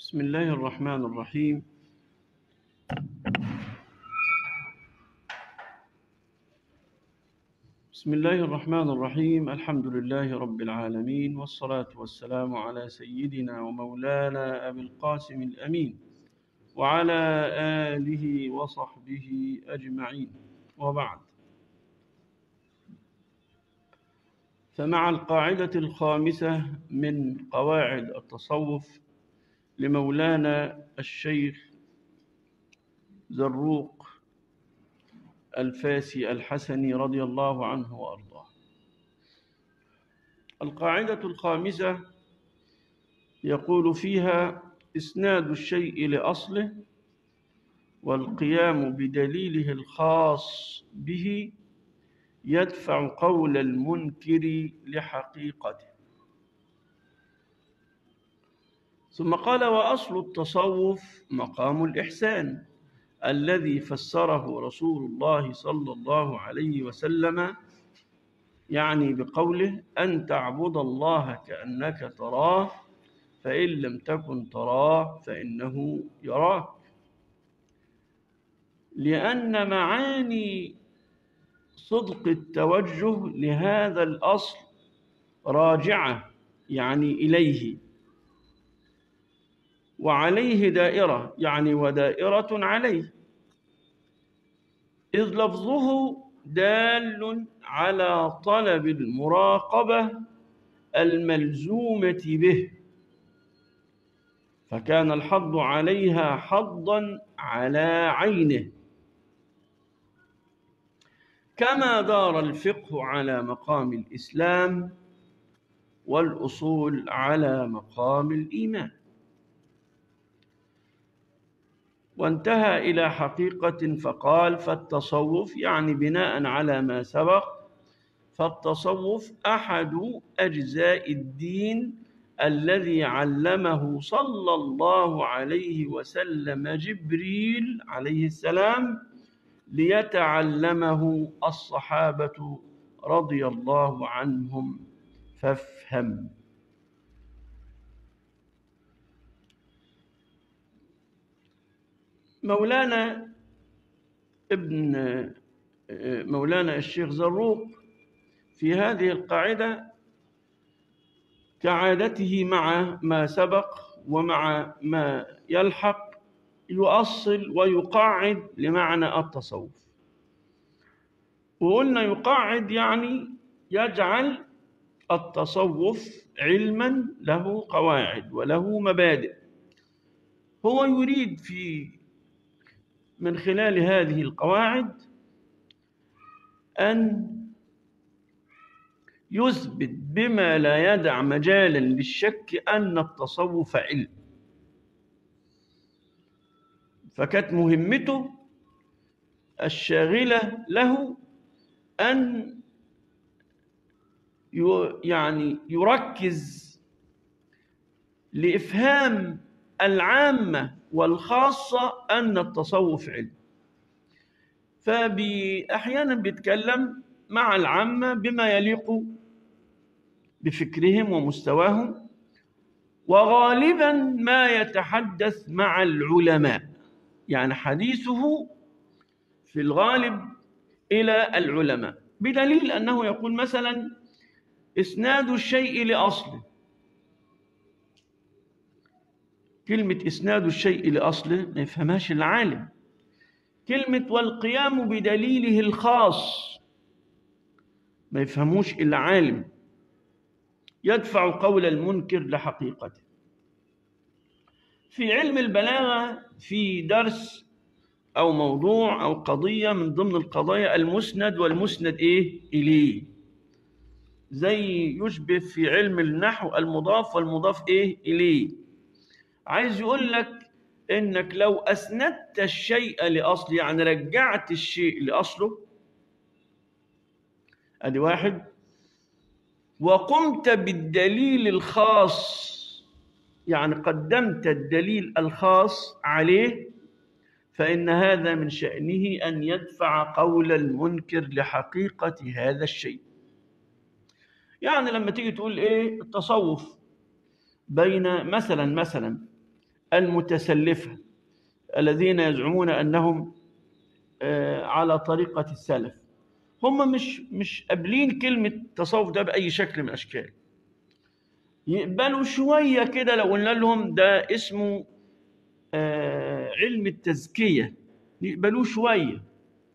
بسم الله الرحمن الرحيم بسم الله الرحمن الرحيم الحمد لله رب العالمين والصلاة والسلام على سيدنا ومولانا أبي القاسم الأمين وعلى آله وصحبه أجمعين وبعد فمع القاعدة الخامسة من قواعد التصوف لمولانا الشيخ زروق الفاسي الحسني رضي الله عنه وارضاه القاعده الخامسه يقول فيها اسناد الشيء لاصله والقيام بدليله الخاص به يدفع قول المنكر لحقيقته ثم قال واصل التصوف مقام الاحسان الذي فسره رسول الله صلى الله عليه وسلم يعني بقوله ان تعبد الله كانك تراه فان لم تكن تراه فانه يراك لان معاني صدق التوجه لهذا الاصل راجعه يعني اليه وعليه دائرة يعني ودائرة عليه إذ لفظه دال على طلب المراقبة الملزومة به فكان الحظ عليها حظا على عينه كما دار الفقه على مقام الإسلام والأصول على مقام الإيمان وانتهى إلى حقيقة فقال فالتصوف يعني بناء على ما سبق فالتصوف أحد أجزاء الدين الذي علمه صلى الله عليه وسلم جبريل عليه السلام ليتعلمه الصحابة رضي الله عنهم فافهم مولانا ابن مولانا الشيخ زروق في هذه القاعدة كعادته مع ما سبق ومع ما يلحق يؤصل ويقاعد لمعنى التصوف وقلنا يقاعد يعني يجعل التصوف علما له قواعد وله مبادئ هو يريد في من خلال هذه القواعد أن يثبت بما لا يدع مجالا للشك أن التصوف علم فكانت مهمته الشاغلة له أن يعني يركز لإفهام العامة والخاصة أن التصوف علم فأحيانا بيتكلم مع العامة بما يليق بفكرهم ومستواهم وغالبا ما يتحدث مع العلماء يعني حديثه في الغالب إلى العلماء بدليل أنه يقول مثلا إسناد الشيء لأصله كلمة إسناد الشيء لأصله ما يفهمهاش العالم كلمة والقيام بدليله الخاص ما يفهموش إلا عالم يدفع قول المنكر لحقيقته في علم البلاغة في درس أو موضوع أو قضية من ضمن القضايا المسند والمسند إيه إليه زي يشبه في علم النحو المضاف والمضاف إيه إليه عايز يقول لك انك لو اسندت الشيء لاصله يعني رجعت الشيء لاصله ادي واحد وقمت بالدليل الخاص يعني قدمت الدليل الخاص عليه فان هذا من شانه ان يدفع قول المنكر لحقيقه هذا الشيء يعني لما تيجي تقول ايه التصوف بين مثلا مثلا المتسلفة الذين يزعمون أنهم آه، على طريقة السلف هم مش مش قابلين كلمة تصوف ده بأي شكل من الأشكال يقبلوا شوية كده لو قلنا لهم ده اسمه آه، علم التزكية يقبلوه شوية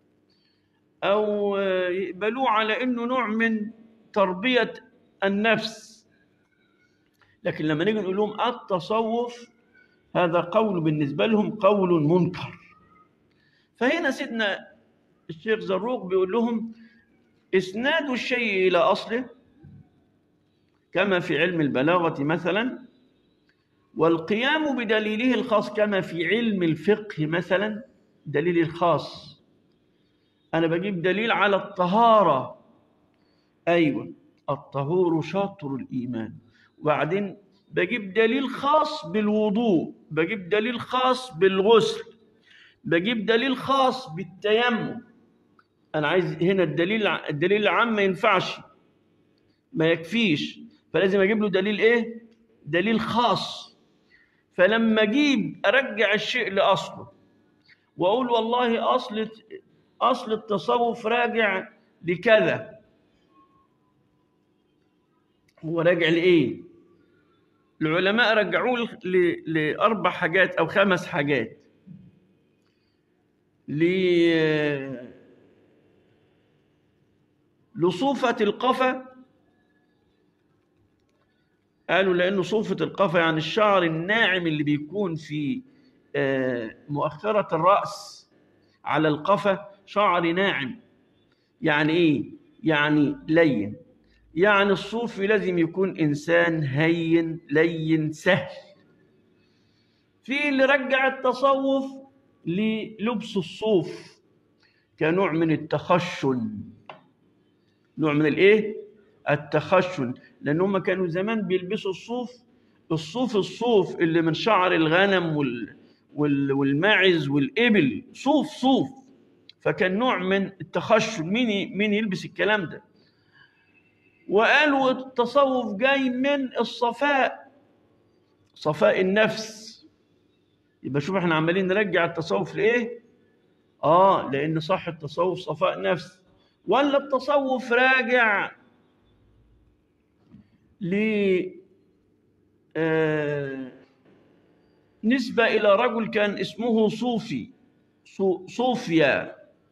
أو آه، يقبلوه على إنه نوع من تربية النفس لكن لما نيجي نقول لهم التصوف هذا قول بالنسبة لهم قول منكر فهنا سيدنا الشيخ زروق بيقول لهم إسناد الشيء إلى أصله كما في علم البلاغة مثلا والقيام بدليله الخاص كما في علم الفقه مثلا دليل الخاص أنا بجيب دليل على الطهارة أيوة الطهور شطر الإيمان وبعدين بجيب دليل خاص بالوضوء بجيب دليل خاص بالغسل بجيب دليل خاص بالتيمم انا عايز هنا الدليل الدليل العام ما ينفعش ما يكفيش فلازم اجيب له دليل ايه دليل خاص فلما اجيب ارجع الشيء لاصله واقول والله اصل اصل التصوف راجع لكذا هو راجع لايه العلماء رجعوه لاربع حاجات او خمس حاجات ل لصوفة القفا قالوا لأنه صوفة القفا يعني الشعر الناعم اللي بيكون في آه، مؤخرة الرأس على القفا شعر ناعم يعني إيه؟ يعني لين يعني الصوفي لازم يكون إنسان هين لين سهل في اللي رجع التصوف للبس الصوف كنوع من التخشن نوع من الايه التخشن لان هم كانوا زمان بيلبسوا الصوف الصوف الصوف اللي من شعر الغنم وال وال والماعز والابل صوف صوف فكان نوع من التخشن مين مين يلبس الكلام ده وقالوا التصوف جاي من الصفاء صفاء النفس يبقى شوف احنا عمالين نرجع التصوف لايه اه لان صح التصوف صفاء نفس ولا التصوف راجع ل آه، نسبة إلى رجل كان اسمه صوفي صوفيا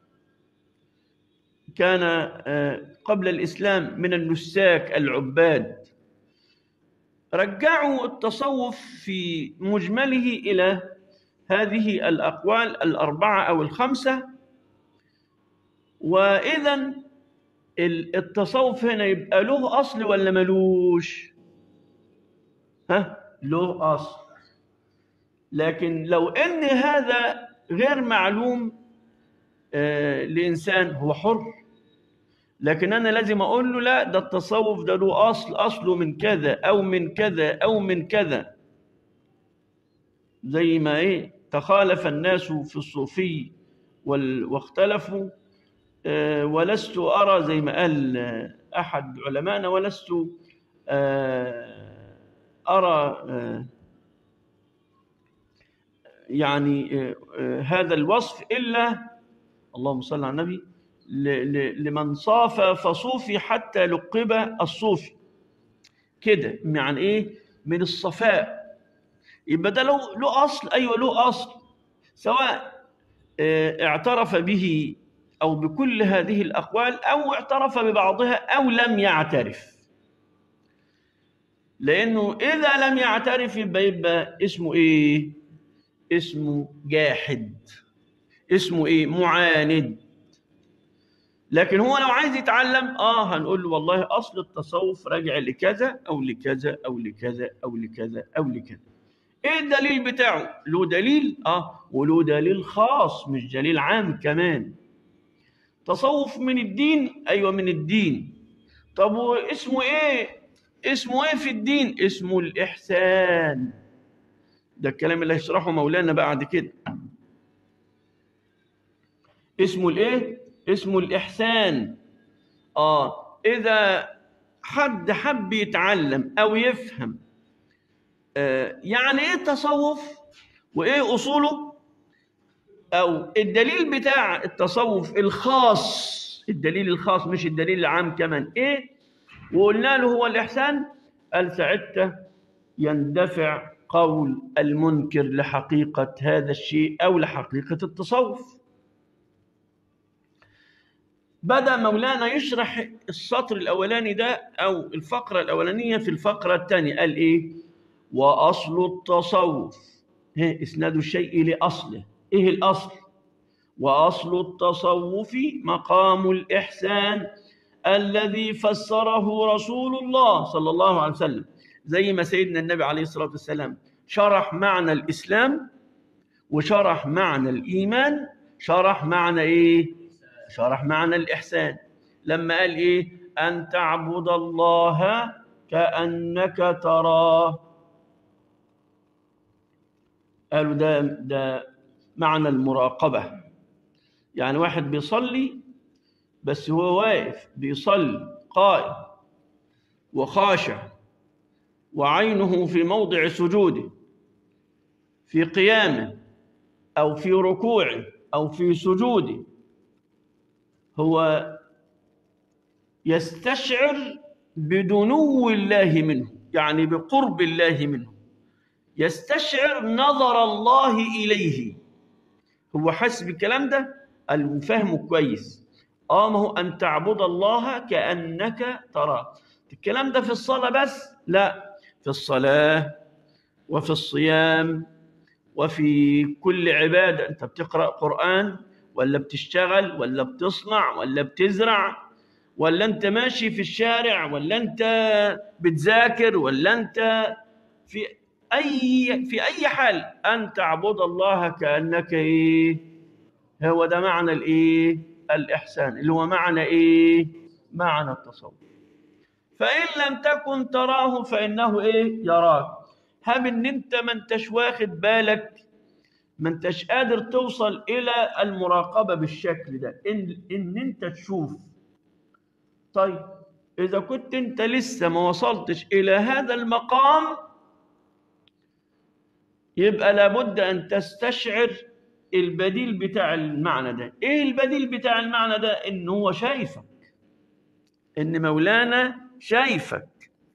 كان آه، قبل الإسلام من النساك العباد رجعوا التصوف في مجمله إلى هذه الأقوال الأربعة أو الخمسة وإذا التصوف هنا يبقى له أصل ولا ملوش؟ ها؟ له أصل لكن لو أن هذا غير معلوم آه لإنسان هو حر لكن أنا لازم أقول له لا ده التصوف ده له أصل أصله من كذا أو من كذا أو من كذا زي ما إيه تخالف الناس في الصوفي واختلفوا آه، ولست أرى زي ما قال أحد علمائنا ولست آه، أرى آه، يعني هذا الوصف إلا اللهم صل على النبي لمن صاف فصوفي حتى لقب الصوفي كده يعني ايه من الصفاء يبقى ده له له اصل ايوه له اصل سواء اعترف به أو بكل هذه الأقوال أو اعترف ببعضها أو لم يعترف لأنه إذا لم يعترف يبقى, يبقى اسمه إيه؟ اسمه جاحد اسمه إيه؟ معاند لكن هو لو عايز يتعلم اه هنقول له والله اصل التصوف راجع لكذا او لكذا او لكذا او لكذا او لكذا ايه الدليل بتاعه له دليل اه وله دليل خاص مش دليل عام كمان تصوف من الدين ايوه من الدين طب واسمه ايه اسمه ايه في الدين اسمه الاحسان ده الكلام اللي هيشرحه مولانا بعد كده اسمه الايه اسمه الاحسان اه اذا حد حب يتعلم او يفهم آه يعني ايه تصوف وإيه أصوله أو الدليل بتاع التصوف الخاص الدليل الخاص مش الدليل العام كمان إيه وقلنا له هو الإحسان قال ساعتها يندفع قول المنكر لحقيقة هذا الشيء أو لحقيقة التصوف بدأ مولانا يشرح السطر الأولاني ده أو الفقرة الأولانية في الفقرة الثانية قال إيه وأصل التصوف ها إسناد الشيء لأصله إيه الأصل وأصل التصوف مقام الإحسان الذي فسره رسول الله صلى الله عليه وسلم زي ما سيدنا النبي عليه الصلاة والسلام شرح معنى الإسلام وشرح معنى الإيمان شرح معنى إيه شرح معنى الإحسان لما قال إيه أن تعبد الله كأنك تراه قالوا ده ده معنى المراقبة يعني واحد بيصلي بس هو واقف بيصلي قائم وخاشع وعينه في موضع سجوده في قيامه أو في ركوعه أو في سجوده هو يستشعر بدنو الله منه يعني بقرب الله منه يستشعر نظر الله إليه هو حاسس بالكلام ده المفهمه كويس اه ما هو أن تعبد الله كأنك تراه الكلام ده في الصلاة بس لا في الصلاة وفي الصيام وفي كل عبادة أنت بتقرأ قرآن ولا بتشتغل ولا بتصنع ولا بتزرع ولا أنت ماشي في الشارع ولا أنت بتذاكر ولا أنت في أي في أي حال أن تعبد الله كأنك إيه هو ده معنى الإيه الإحسان اللي هو معنى إيه معنى التصوف فإن لم تكن تراه فإنه إيه يراك هم إن أنت ما أنتش واخد بالك ما أنتش قادر توصل إلى المراقبة بالشكل ده إن إن أنت تشوف طيب إذا كنت أنت لسه ما وصلتش إلى هذا المقام يبقى لابد أن تستشعر البديل بتاع المعنى ده إيه البديل بتاع المعنى ده إن هو شايفك إن مولانا شايفك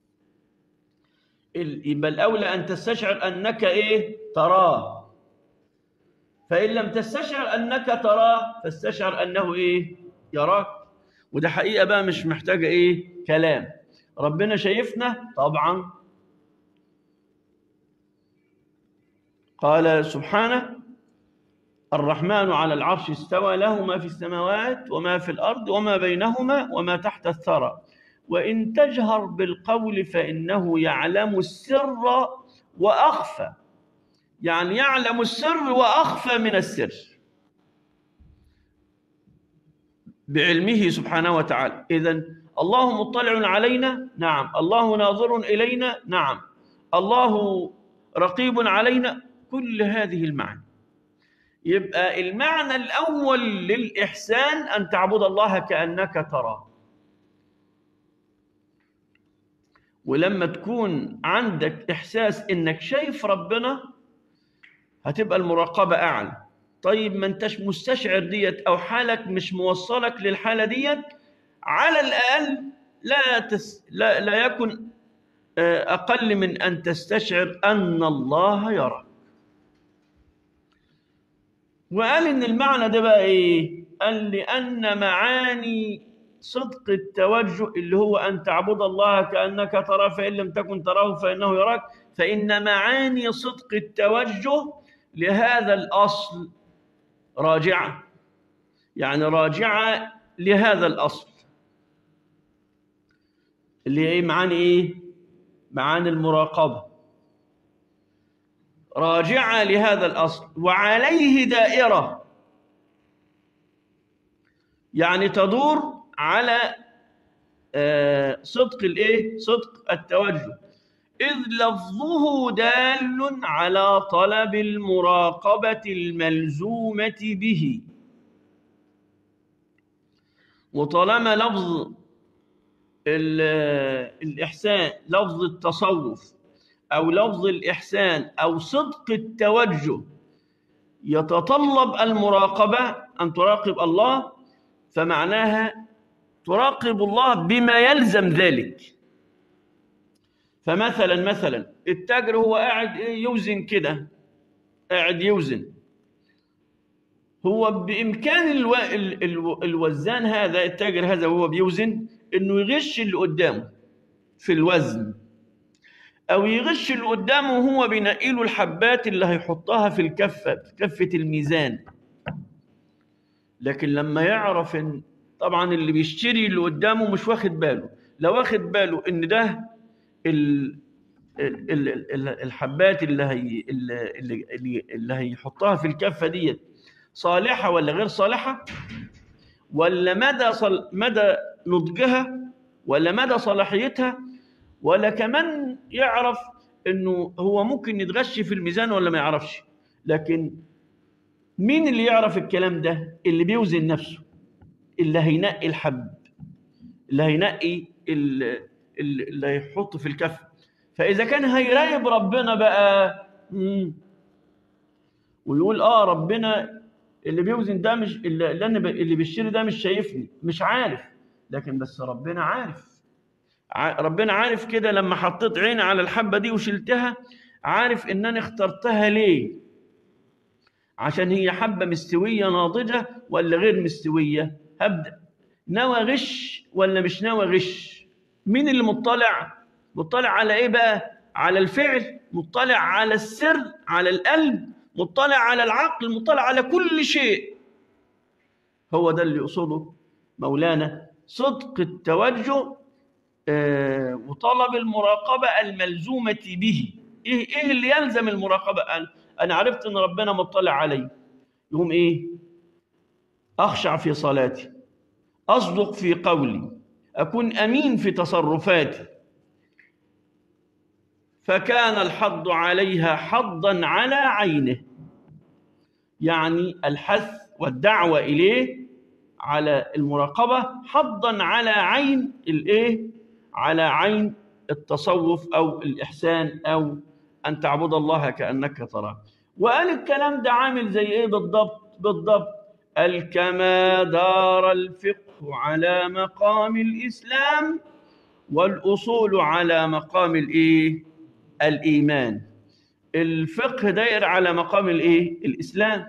يبقى الأولى أن تستشعر أنك إيه تراه فإن لم تستشعر أنك تراه فاستشعر أنه إيه يراك وده حقيقة بقى مش محتاجة إيه كلام ربنا شايفنا طبعا قال سبحانه الرحمن على العرش استوى له ما في السماوات وما في الأرض وما بينهما وما تحت الثرى وإن تجهر بالقول فإنه يعلم السر وأخفى يعني يعلم السر وأخفى من السر بعلمه سبحانه وتعالى إذا الله مطلع علينا نعم الله ناظر إلينا نعم الله رقيب علينا كل هذه المعاني يبقى المعنى الأول للإحسان أن تعبد الله كأنك تراه ولما تكون عندك إحساس إنك شايف ربنا هتبقى المراقبة أعلى طيب ما انتش مستشعر ديت أو حالك مش موصلك للحالة ديت على الأقل لا, تس لا, لا يكن أقل من أن تستشعر أن الله يراك وقال إن المعنى ده بقى إيه؟ قال لأن معاني صدق التوجه اللي هو أن تعبد الله كأنك تراه فإن لم تكن تراه فإنه يراك فإن معاني صدق التوجه لهذا الأصل راجعة يعني راجعة لهذا الأصل اللي هي معاني إيه؟ معاني المراقبة راجعة لهذا الأصل وعليه دائرة يعني تدور على صدق الايه صدق التوجه إذ لفظه دال على طلب المراقبة الملزومة به وطالما لفظ الإحسان لفظ التصوف أو لفظ الإحسان أو صدق التوجه يتطلب المراقبة أن تراقب الله فمعناها تراقب الله بما يلزم ذلك فمثلا مثلا التاجر هو قاعد إيه يوزن كده قاعد يوزن هو بإمكان الو... ال... ال... الوزان هذا التاجر هذا وهو بيوزن إنه يغش اللي قدامه في الوزن أو يغش اللي قدامه وهو بينقي له الحبات اللي هيحطها في الكفة في كفة الميزان لكن لما يعرف إن طبعا اللي بيشتري اللي قدامه مش واخد باله لو واخد باله إن ده ال... ال... ال... ال- الحبات اللي هي اللي, اللي, اللي هيحطها في الكفة ديت صالحة ولا غير صالحة ولا مدى صل... مدى نضجها ولا مدى صلاحيتها ولا كمان يعرف انه هو ممكن يتغش في الميزان ولا ما يعرفش لكن مين اللي يعرف الكلام ده اللي بيوزن نفسه اللي هينقي الحب اللي هينقي ال- ال- اللي هيحط في الكف فاذا كان هيراقب ربنا بقى مم، ويقول اه ربنا اللي بيوزن ده مش اللي اللي انا ب- اللي بيشتري ده مش شايفني مش عارف لكن بس ربنا عارف ع- ربنا عارف كده لما حطيت عيني على الحبة دي وشلتها عارف ان انا اخترتها ليه عشان هي حبة مستوية ناضجة ولا غير مستوية هبدأ نوى غش ولا مش نوى غش مين اللي مطلع مطلع على ايه بقى على الفعل مطلع على السر على القلب مطلع على العقل مطلع على كل شيء هو ده اللي يقصده مولانا صدق التوجه آه، وطلب المراقبة الملزومة به إيه, إيه اللي يلزم المراقبة أنا, أنا عرفت أن ربنا مطلع علي يقوم إيه أخشع في صلاتي أصدق في قولي أكون أمين في تصرفاتي فكان الحض عليها حضا على عينه يعني الحث والدعوة إليه على المراقبة حضا على عين الإيه على عين التصوف أو الإحسان أو أن تعبد الله كأنك تراه وقال الكلام ده عامل زي إيه بالضبط بالضبط قال كما دار الفقه على مقام الإسلام والأصول على مقام الإيه الإيمان الفقه داير على مقام الإيه الإسلام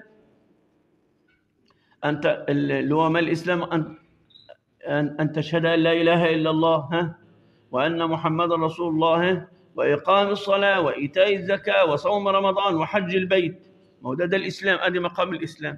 أنت اللي هو ما الإسلام أن أن أن تشهد أن لا إله إلا الله ها وأن محمدا رسول الله ها؟ وإقام الصلاة وإيتاء الزكاة وصوم رمضان وحج البيت ما هو ده ده الإسلام أدي مقام الإسلام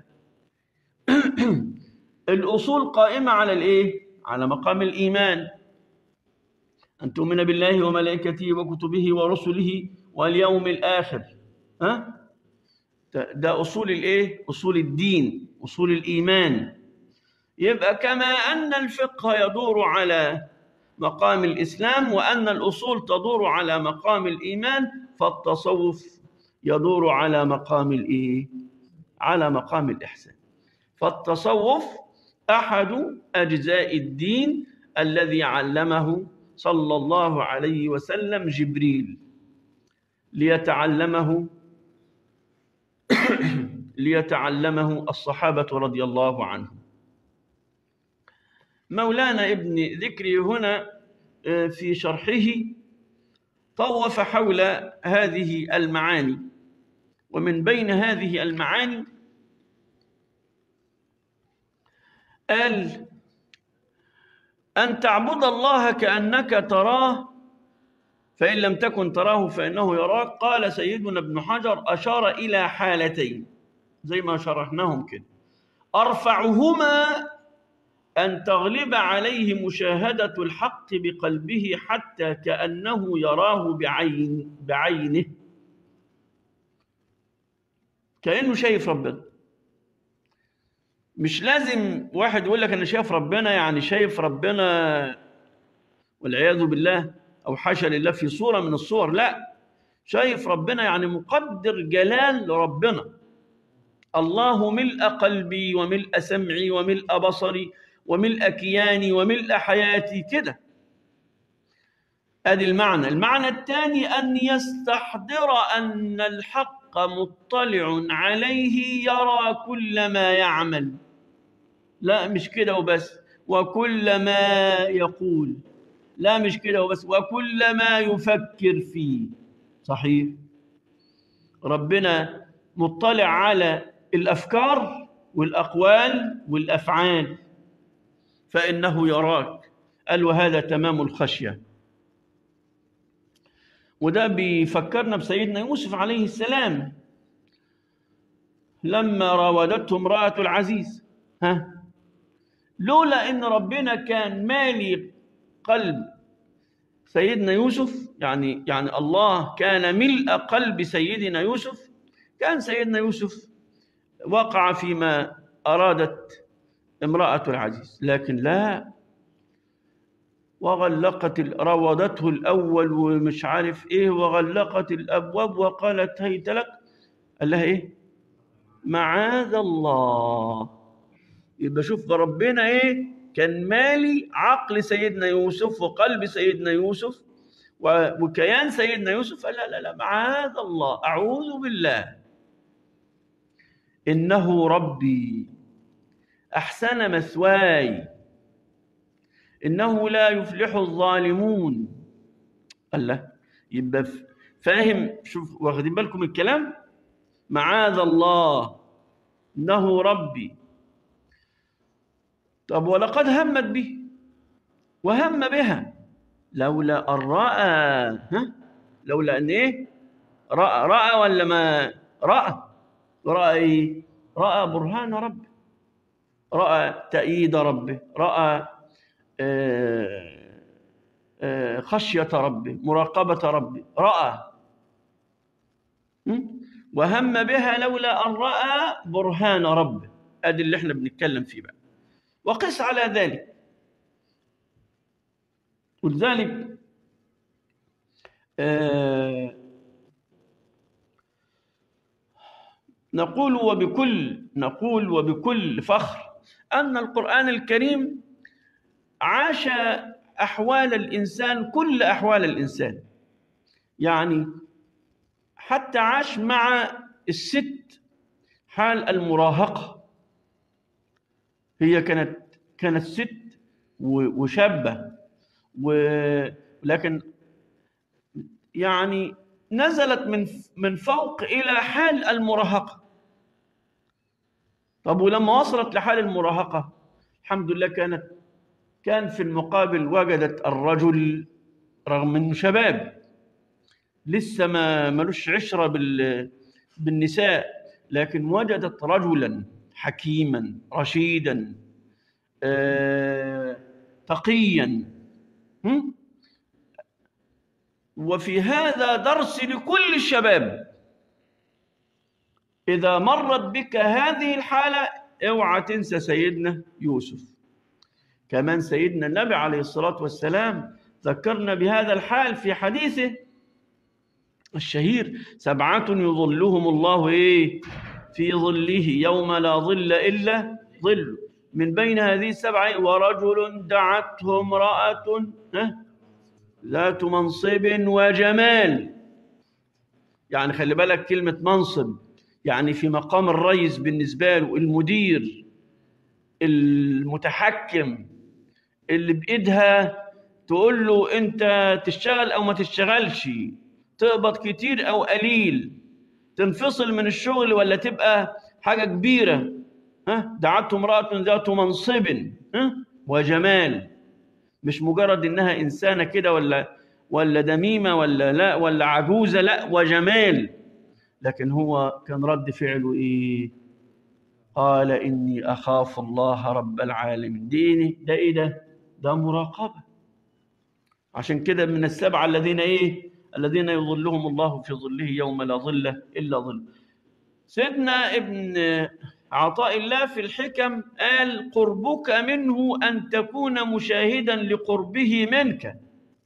الأصول قائمة على الإيه؟ على مقام الإيمان أن تؤمن بالله وملائكته وكتبه ورسله واليوم الآخر ها؟ ده- ده أصول الإيه؟ أصول الدين أصول الإيمان يبقى كما أن الفقه يدور على مقام الإسلام وأن الأصول تدور على مقام الإيمان فالتصوف يدور على مقام الإيه؟ على مقام الإحسان فالتصوف أحد أجزاء الدين الذي علمه صلى الله عليه وسلم جبريل ليتعلمه ليتعلمه الصحابة رضي الله عنهم مولانا ابن ذكري هنا آه، في شرحه طوف حول هذه المعاني ومن بين هذه المعاني قال أن تعبد الله كأنك تراه فإن لم تكن تراه فإنه يراك قال سيدنا ابن حجر أشار إلى حالتين زي ما شرحناهم كده أرفعهما أن تغلب عليه مشاهدة الحق بقلبه حتى كأنه يراه بعين بعينه كأنه شايف ربنا مش لازم واحد يقول لك أنا شايف ربنا يعني شايف ربنا والعياذ بالله أو حاشا لله في صورة من الصور لا شايف ربنا يعني مقدر جلال ربنا الله ملء قلبي وملء سمعي وملء بصري وملء كياني وملء حياتي كده ادي المعنى المعنى الثاني ان يستحضر ان الحق مطلع عليه يرى كل ما يعمل لا مش كده وبس وكل ما يقول لا مش كده وبس وكل ما يفكر فيه صحيح ربنا مطلع على الافكار والاقوال والافعال فانه يراك قال وهذا تمام الخشيه وده بيفكرنا بسيدنا يوسف عليه السلام لما راودته امراه العزيز ها لولا ان ربنا كان مالي قلب سيدنا يوسف يعني يعني الله كان ملء قلب سيدنا يوسف كان سيدنا يوسف وقع فيما ارادت امراه العزيز لكن لا وغلقت راودته الاول ومش عارف ايه وغلقت الابواب وقالت هيت لك قال لها ايه معاذ الله يبقى شوف ربنا ايه كان مالي عقل سيدنا يوسف وقلب سيدنا يوسف وكيان سيدنا يوسف قال لا لا لا معاذ الله اعوذ بالله انه ربي احسن مثواي انه لا يفلح الظالمون الله يبقى فاهم شوف واخدين بالكم الكلام معاذ الله انه ربي طب ولقد همت به وهم بها لولا ان راى ها لولا ان ايه راى راى ولا ما راى راى ايه راى برهان ربه راى تأييد ربه راى آه آه خشية ربه مراقبة ربه رأى وهم بها لولا أن رأى برهان ربه أدي اللي احنا بنتكلم فيه بقى وقس على ذلك ولذلك آه نقول وبكل نقول وبكل فخر أن القرآن الكريم عاش أحوال الإنسان كل أحوال الإنسان يعني حتى عاش مع الست حال المراهقة هي كانت كانت ست وشابة ولكن يعني نزلت من من فوق إلى حال المراهقة طب ولما وصلت لحال المراهقة الحمد لله كانت كان في المقابل وجدت الرجل رغم انه شباب لسه ما ملوش عشرة بال بالنساء لكن وجدت رجلا حكيما رشيدا آه، تقيا هم؟ وفي هذا درس لكل الشباب إذا مرت بك هذه الحالة اوعى تنسى سيدنا يوسف كمان سيدنا النبي عليه الصلاة والسلام ذكرنا بهذا الحال في حديثه الشهير سبعة يظلهم الله إيه في ظله يوم لا ظل إلا ظل من بين هذه السبعة ورجل دعته امرأة ذات منصب وجمال يعني خلي بالك كلمة منصب يعني في مقام الرئيس بالنسبة له المدير المتحكم اللي بإيدها تقول له أنت تشتغل أو ما تشتغلش تقبض كتير أو قليل تنفصل من الشغل ولا تبقى حاجة كبيرة ها دعته امرأة ذات منصب ها وجمال مش مجرد إنها إنسانة كده ولا ولا دميمة ولا لا ولا عجوزة لا وجمال لكن هو كان رد فعله ايه قال اني اخاف الله رب العالمين ديني ده ايه ده ده مراقبه عشان كده من السبعه الذين ايه الذين يظلهم الله في ظله يوم لا ظل الا ظل سيدنا ابن عطاء الله في الحكم قال قربك منه ان تكون مشاهدا لقربه منك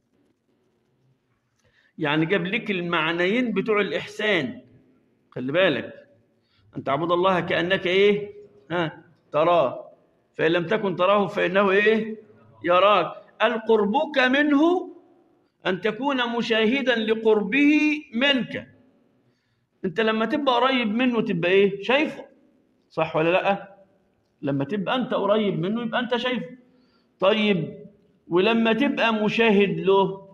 يعني جاب لك المعنيين بتوع الاحسان خلي بالك أن تعبد الله كأنك إيه ها تراه فإن لم تكن تراه فإنه إيه يراك القربك منه أن تكون مشاهدا لقربه منك أنت لما تبقى قريب منه تبقى إيه شايفه صح ولا لأ لما تبقى أنت قريب منه يبقى أنت شايفه طيب ولما تبقى مشاهد له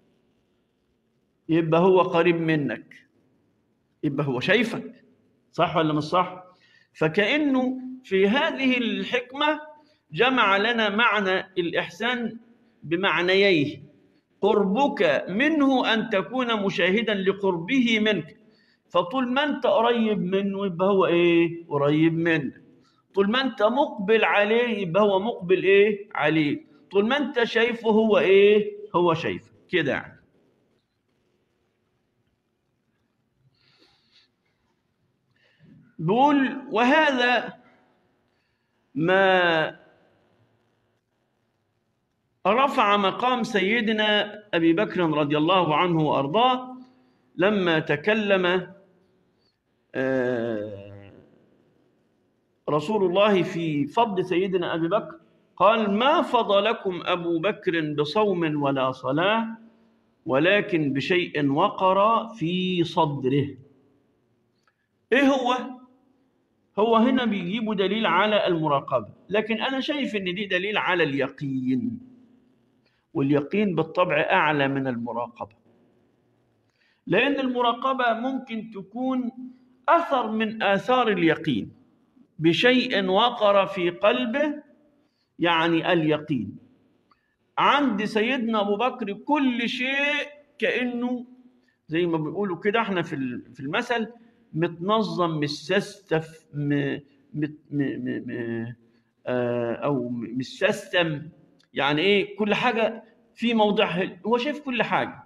يبقى هو قريب منك يبقى هو شايفك صح ولا مش صح فكأنه في هذه الحكمة جمع لنا معنى الإحسان بمعنييه قربك منه أن تكون مشاهدا لقربه منك فطول ما أنت قريب منه يبقى هو إيه قريب منك طول ما أنت مقبل عليه يبقى هو مقبل إيه عليه طول ما أنت شايفه هو إيه هو شايفه كده يعني بيقول وهذا ما رفع مقام سيدنا أبي بكر رضي الله عنه وأرضاه لما تكلم رسول الله في فضل سيدنا أبي بكر قال ما فضلكم أبو بكر بصوم ولا صلاة ولكن بشيء وقر في صدره إيه هو؟ هو هنا بيجيبوا دليل على المراقبة لكن أنا شايف إن دي دليل على اليقين واليقين بالطبع أعلى من المراقبة لأن المراقبة ممكن تكون أثر من آثار اليقين بشيء وقر في قلبه يعني اليقين عند سيدنا أبو بكر كل شيء كأنه زي ما بيقولوا كده احنا في في المثل متنظم مسستف م... م... م... م... او مسستم يعني ايه كل حاجه في موضعها هو شايف كل حاجه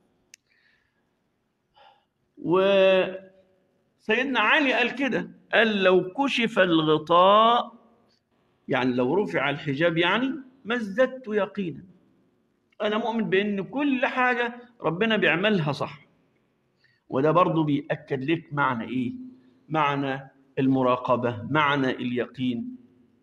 وسيدنا علي قال كده قال لو كشف الغطاء يعني لو رفع الحجاب يعني ما ازددت يقينا انا مؤمن بان كل حاجه ربنا بيعملها صح وده برضه بيأكد لك معنى ايه معنى المراقبه معنى اليقين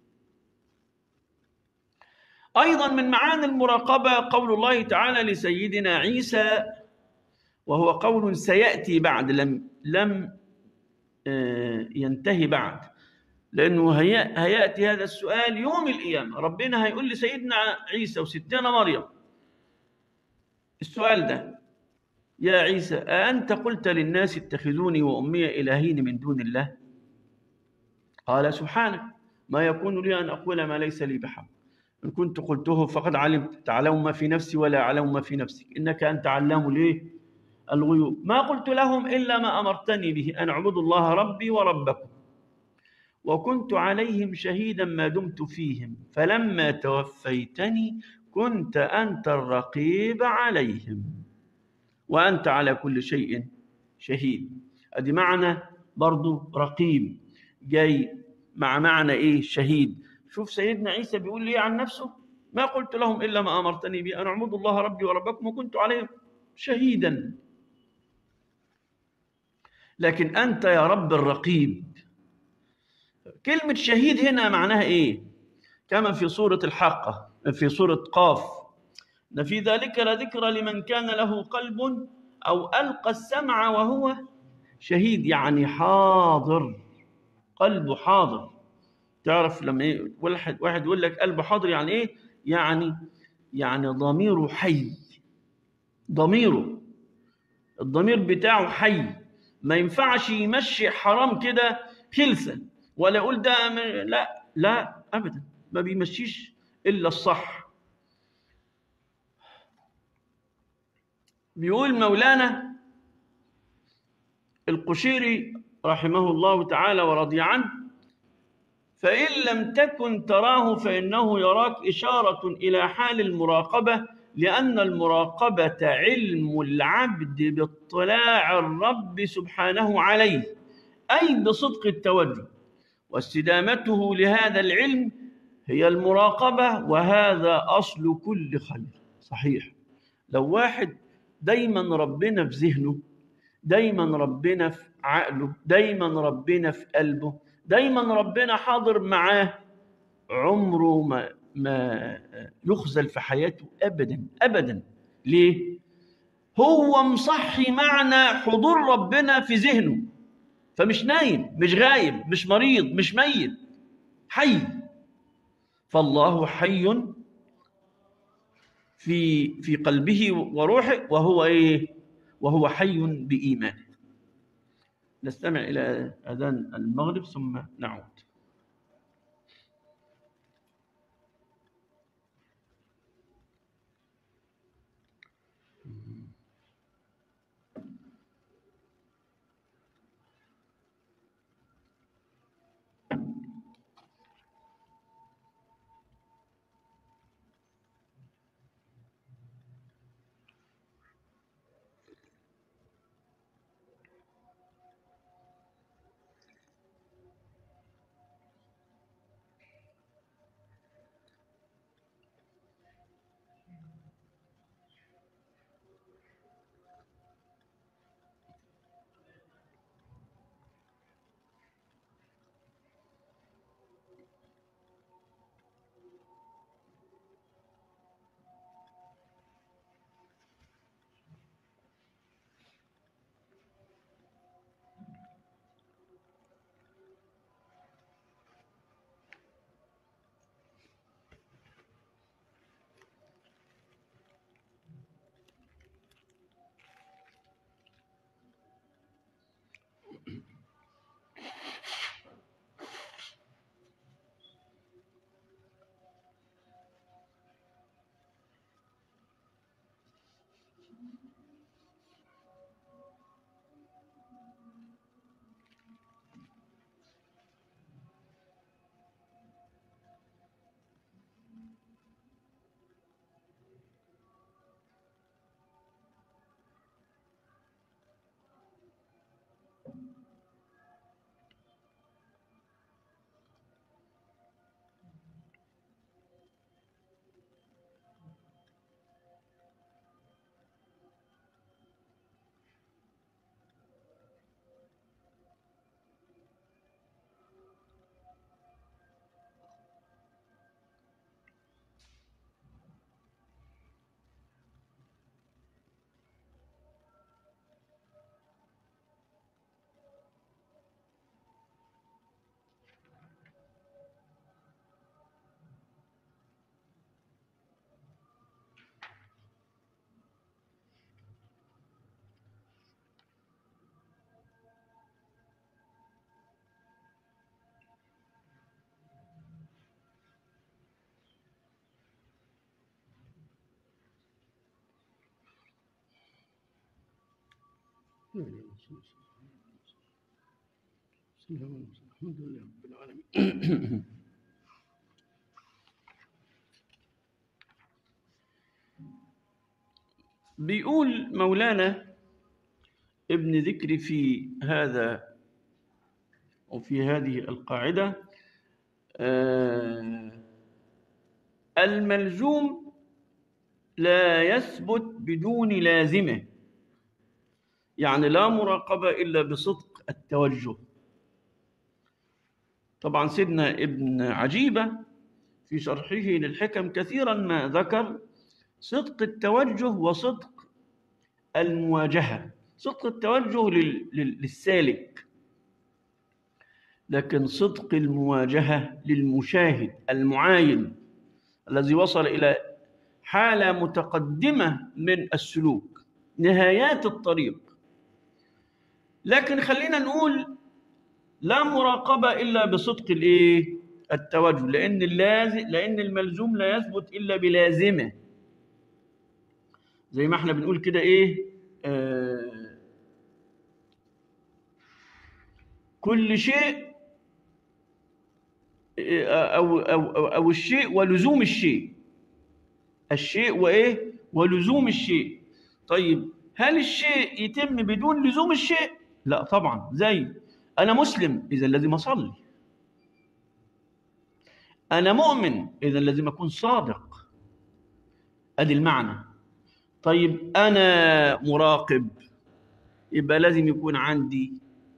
ايضا من معاني المراقبه قول الله تعالى لسيدنا عيسى وهو قول سياتي بعد لم لم ينتهي بعد لانه هياتي هذا السؤال يوم القيامه ربنا هيقول لسيدنا عيسى وستنا مريم السؤال ده يا عيسى أأنت قلت للناس اتخذوني وأمي إلهين من دون الله قال سبحانك ما يكون لي أن أقول ما ليس لي بحق إن كنت قلته فقد علمت تعلم ما في نفسي ولا أعلم ما في نفسك إنك أنت علام ليه الغيوب ما قلت لهم إلا ما أمرتني به أن اعبدوا الله ربي وربكم وكنت عليهم شهيدا ما دمت فيهم فلما توفيتني كنت أنت الرقيب عليهم وأنت على كل شيء شهيد أدي معنى برضو رقيب جاي مع معنى إيه شهيد شوف سيدنا عيسى بيقول لي عن نفسه ما قلت لهم إلا ما أمرتني به أن اعبدوا الله ربي وربكم وكنت عليهم شهيدا لكن أنت يا رب الرقيب كلمة شهيد هنا معناها إيه كما في سورة الحاقة في سورة قاف إن في ذلك لذكرى لمن كان له قلب أو ألقى السمع وهو شهيد يعني حاضر قلبه حاضر تعرف لما إيه واحد واحد يقول لك قلبه حاضر يعني إيه يعني يعني ضميره حي ضميره الضمير بتاعه حي ما ينفعش يمشي حرام كده خلسا ولا يقول ده لا لا ابدا ما بيمشيش الا الصح بيقول مولانا القشيري رحمه الله تعالى ورضي عنه فإن لم تكن تراه فإنه يراك إشارة إلى حال المراقبة لأن المراقبة علم العبد باطلاع الرب سبحانه عليه أي بصدق التوجه واستدامته لهذا العلم هي المراقبة وهذا أصل كل خير صحيح لو واحد دايما ربنا في ذهنه دايما ربنا في عقله دايما ربنا في قلبه دايما ربنا حاضر معاه عمره ما ما يخزل في حياته ابدا ابدا ليه هو مصحي معنى حضور ربنا في ذهنه فمش نايم مش غايب مش مريض مش ميت حي فالله حي في في قلبه وروحه وهو ايه وهو حي بإيمانه نستمع إلى أذان المغرب ثم نعود الحمد لله رب العالمين بيقول مولانا ابن ذكر في هذا وفي هذه القاعدة آه، الملزوم لا يثبت بدون لازمه يعني لا مراقبة إلا بصدق التوجه طبعا سيدنا ابن عجيبة في شرحه للحكم كثيرا ما ذكر صدق التوجه وصدق المواجهة صدق التوجه لل- لل- للسالك لكن صدق المواجهة للمشاهد المعاين الذي وصل إلى حالة متقدمة من السلوك نهايات الطريق لكن خلينا نقول لا مراقبة إلا بصدق الإيه؟ التوجه لأن اللازم لأن الملزوم لا يثبت إلا بلازمه زي ما احنا بنقول كده إيه آه كل شيء أو, أو, أو, أو الشيء ولزوم الشيء الشيء وإيه ولزوم الشيء طيب هل الشيء يتم بدون لزوم الشيء لا طبعا زي أنا مسلم إذا لازم أصلي أنا مؤمن إذا لازم أكون صادق أدي المعنى طيب أنا مراقب يبقى لازم يكون عندي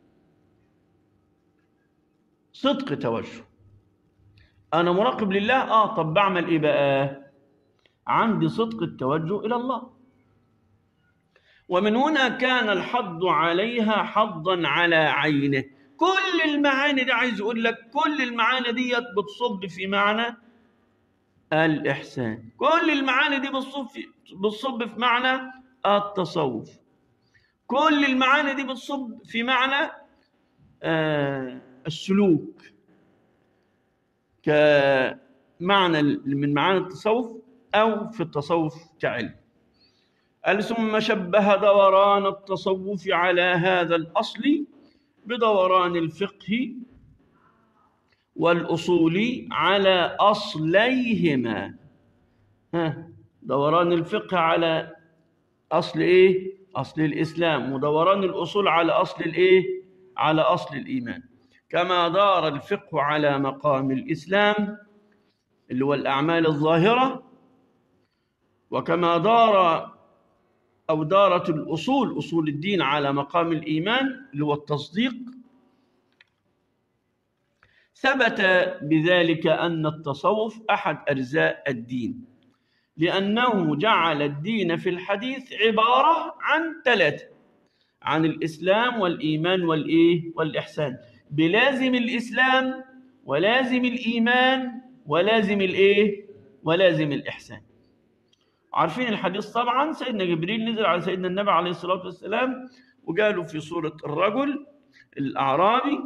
صدق توجه أنا مراقب لله آه طب بعمل إيه بقى عندي صدق التوجه إلى الله ومن هنا كان الحض عليها حضا على عينه كل المعاني دي عايز اقول لك كل المعاني ديت بتصب في معنى الإحسان كل المعاني دي بتصب في بتصب في معنى التصوف كل المعاني دي بتصب في معنى آه السلوك كمعنى من معاني التصوف أو في التصوف كعلم قال ثم شبه دوران التصوف على هذا الأصل بدوران الفقه والأصول على أصليهما ها دوران الفقه على أصل إيه؟ أصل الإسلام ودوران الأصول على أصل الإيه؟ على أصل الإيمان كما دار الفقه على مقام الإسلام اللي هو الأعمال الظاهرة وكما دار أو دارت الأصول أصول الدين على مقام الإيمان اللي هو التصديق ثبت بذلك أن التصوف أحد أجزاء الدين لأنه جعل الدين في الحديث عبارة عن ثلاثة عن الإسلام والإيمان والإيه والإحسان بلازم الإسلام ولازم الإيمان ولازم الإيه ولازم الإحسان عارفين الحديث طبعا سيدنا جبريل نزل على سيدنا النبي عليه الصلاة والسلام وقالوا في صورة الرجل الأعرابي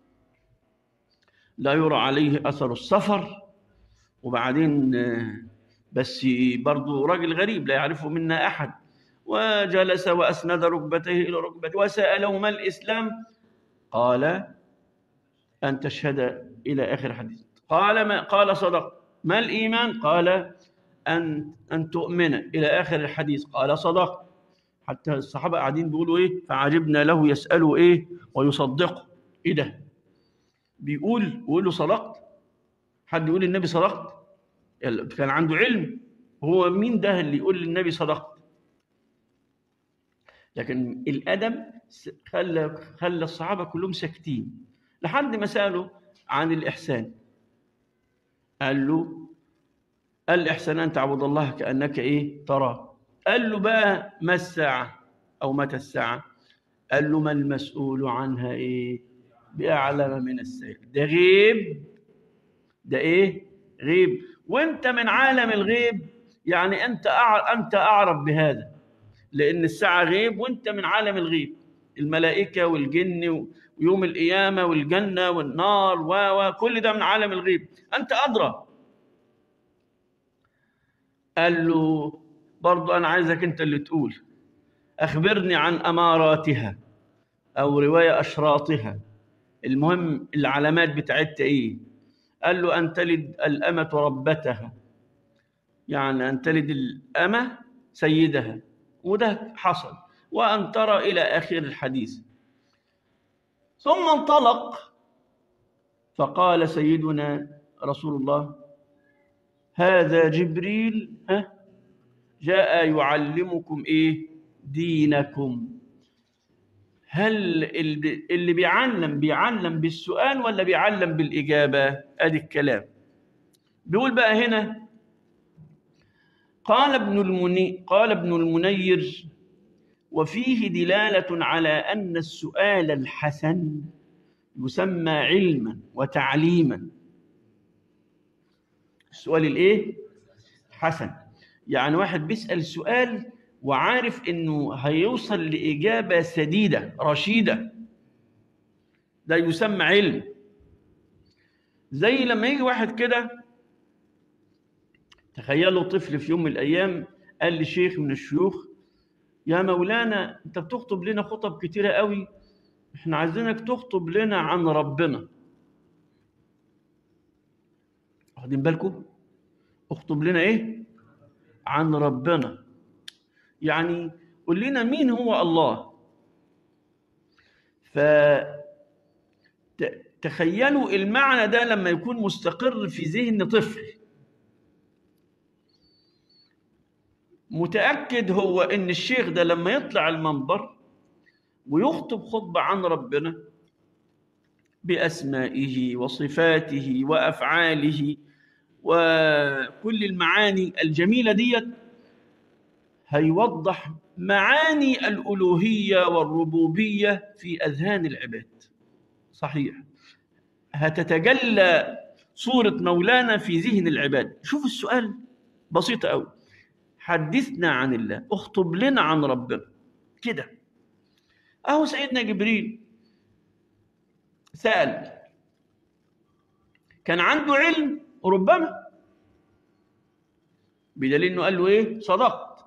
لا يرى عليه أثر السفر وبعدين بس برضه راجل غريب لا يعرفه منا أحد وجلس وأسند ركبتيه إلى ركبته وسأله ما الإسلام قال أن تشهد إلى آخر حديث قال ما قال صدق ما الإيمان قال أن أن تؤمن إلى آخر الحديث قال صدق حتى الصحابة قاعدين بيقولوا إيه فعجبنا له يسأله إيه ويصدقه إيه ده بيقول بيقول له صدقت حد يقول للنبي صدقت كان عنده علم هو مين ده اللي يقول للنبي صدقت لكن الادب خلى خلى الصحابه كلهم ساكتين لحد ما سالوا عن الاحسان قال له الاحسان ان تعبد الله كانك ايه تراه قال له بقى ما الساعه او متى الساعه قال له ما المسؤول عنها ايه بأعلم من السائل ده غيب ده ايه غيب وانت من عالم الغيب يعني انت انت اعرف بهذا لان الساعه غيب وانت من عالم الغيب الملائكه والجن ويوم القيامه والجنه والنار و كل ده من عالم الغيب انت ادرى قال له برضو انا عايزك انت اللي تقول اخبرني عن اماراتها او روايه اشراطها المهم العلامات بتاعتها ايه قال له ان تلد الامه ربتها يعني ان تلد الامه سيدها وده حصل وان ترى الى اخر الحديث ثم انطلق فقال سيدنا رسول الله هذا جبريل ها جاء يعلمكم ايه دينكم هل اللي بيعلم بيعلم بالسؤال ولا بيعلم بالإجابة أدي الكلام بيقول بقى هنا قال ابن المني قال ابن المنير وفيه دلالة على أن السؤال الحسن يسمى علما وتعليما السؤال الايه حسن يعني واحد بيسأل سؤال وعارف انه هيوصل لاجابه سديده رشيده ده يسمى علم زي لما يجي واحد كده تخيلوا طفل في يوم من الايام قال لشيخ من الشيوخ يا مولانا انت بتخطب لنا خطب كتيره قوي احنا عايزينك تخطب لنا عن ربنا واخدين بالكم اخطب لنا ايه عن ربنا يعني قول لنا مين هو الله فتخيلوا المعنى ده لما يكون مستقر في ذهن طفل متأكد هو إن الشيخ ده لما يطلع المنبر ويخطب خطبة عن ربنا بأسمائه وصفاته وأفعاله وكل المعاني الجميلة ديت هيوضح معاني الألوهية والربوبية في أذهان العباد صحيح هتتجلى صورة مولانا في ذهن العباد شوف السؤال بسيط أوي حدثنا عن الله اخطب لنا عن ربنا كده أهو سيدنا جبريل سأل كان عنده علم ربما بدليل انه قال له ايه صدقت